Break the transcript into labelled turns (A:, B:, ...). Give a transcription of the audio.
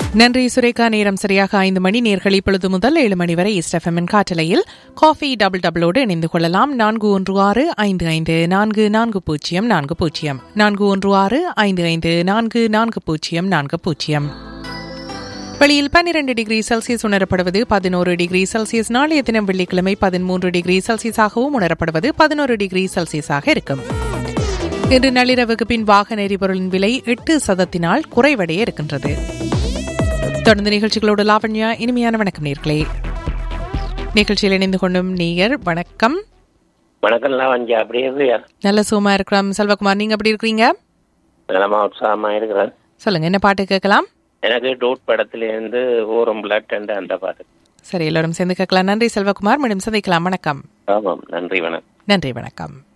A: நன்றி சுரேகா நேரம் சரியாக ஐந்து மணி நேர்கள் இப்பொழுது முதல் ஏழு மணி வரை இஸ்டெஃபமின் காற்றலையில் காஃபி டபுள் டபுளோடு இணைந்து கொள்ளலாம் நான்கு ஒன்று ஆறு ஐந்து ஐந்து நான்கு நான்கு பூஜ்ஜியம் நான்கு பூஜ்ஜியம் நான்கு ஒன்று ஆறு ஐந்து ஐந்து நான்கு நான்கு பூஜ்ஜியம் நான்கு பூஜ்ஜியம் வெளியில் பன்னிரண்டு டிகிரி செல்சியஸ் உணரப்படுவது பதினோரு டிகிரி செல்சியஸ் நாளைய தினம் வெள்ளிக்கிழமை பதிமூன்று டிகிரி செல்சியஸாகவும் உணரப்படுவது பதினோரு டிகிரி செல்சியஸாக இருக்கும் இன்று நள்ளிரவுக்கு பின் வாகன எரிபொருளின் விலை எட்டு சதத்தினால் குறைவடைய இருக்கின்றது தொடர்ந்து நிகழ்ச்சிகளோடு லாவண்யா இனிமையான வணக்கம் நேர்களே நிகழ்ச்சியில் இணைந்து கொண்டும் நேயர் வணக்கம்
B: வணக்கம் லாவண்யா அப்படியே இருக்கியா
A: நல்ல சுகமா இருக்கிறோம் செல்வகுமார் நீங்க எப்படி இருக்கீங்க
B: நலமா உற்சாகமா இருக்கிறேன்
A: சொல்லுங்க என்ன பாட்டு கேட்கலாம்
B: எனக்கு டூட் படத்திலிருந்து ஓரம் பிளட் அண்ட் அந்த பாட்டு
A: சரி எல்லாரும் சேர்ந்து கேட்கலாம் நன்றி செல்வகுமார் மீண்டும் சந்திக்கலாம் வணக்கம்
B: ஆமாம் நன்றி வணக்கம்
A: நன்றி வணக்கம்